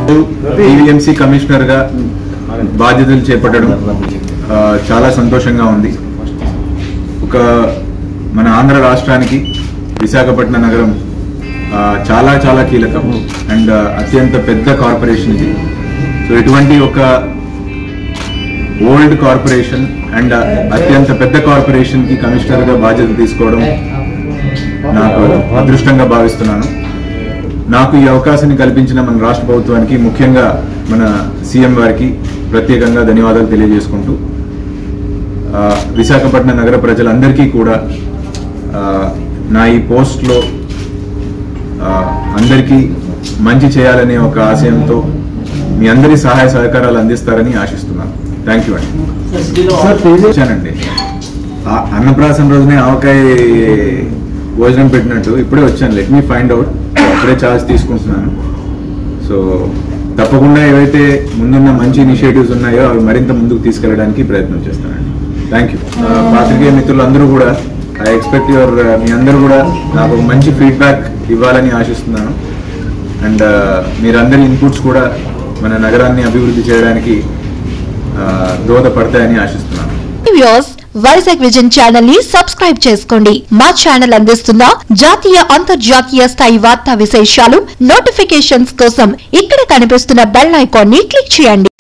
EVMC commissioner గా బాధ్యతలు చేపట్టడం ఆ, చాలా సంతోషంగా ఉంది ఒక మన ఆంధ్ర రాష్ట్రానికి విశాఖపట్నం నగరం ఆ, చాలా చాలా కీలకం అండ్ అత్యంత పెద్ద కార్పొరేషన్ ఇది సో ఇటువంటి ఒక ఓల్డ్ కార్పొరేషన్ అండ్ అత్యంత పెద్ద కార్పొరేషన్ కి కమిషనర్ గా బాధ్యత తీసుకోవడం నాకు అదృష్టంగా భావిస్తున్నాను నాకు ఈ అవకాశాన్ని కల్పించిన మన రాష్ట్ర ప్రభుత్వానికి ముఖ్యంగా మన సీఎం వారికి ప్రత్యేకంగా ధన్యవాదాలు తెలియజేసుకుంటూ ఆ, విశాఖపట్నం నగర ప్రజలందరికీ కూడా ఆ, నా ఈ పోస్ట్లో ఆ, అందరికీ మంచి చేయాలనే ఒక ఆశయంతో మీ అందరి సహాయ సహకారాలు అందిస్తారని ఆశిస్తున్నాను థ్యాంక్ యూ అండి వచ్చానండి ఆ అన్నప్రాసన రోజునే ఆవకాయ భోజనం పెట్టినట్టు ఇప్పుడే వచ్చాను లెట్ మీ ఫైండ్ అవుట్ ఇప్పుడే ఛార్జ్ తీసుకుంటున్నాను సో తప్పకుండా ఏవైతే ముందున్న మంచి ఇనిషియేటివ్స్ ఉన్నాయో అవి మరింత ముందుకు తీసుకెళ్ళడానికి ప్రయత్నం చేస్తానండి థ్యాంక్ యూ పాత్రికేయ మిత్రులు అందరూ కూడా ఐ ఎక్స్పెక్ట్ యువర్ మీ అందరూ కూడా నాకు ఒక మంచి ఫీడ్బ్యాక్ ఇవ్వాలని ఆశిస్తున్నాను అండ్ మీరందరి ఇన్పుట్స్ కూడా మన నగరాన్ని అభివృద్ధి చేయడానికి ఆ, దోహదపడతాయని ఆశిస్తున్నాను వ్యూస్ వైజాగ్ విజన్ ఛానల్ ని సబ్స్క్రైబ్ చేసుకోండి మా ఛానల్ అందిస్తున్న జాతీయ అంతర్జాతీయ స్థాయి వార్తా విశేషాలు నోటిఫికేషన్స్ కోసం ఇక్కడ కనిపిస్తున్న బెల్ ఐకాన్ ని క్లిక్ చేయండి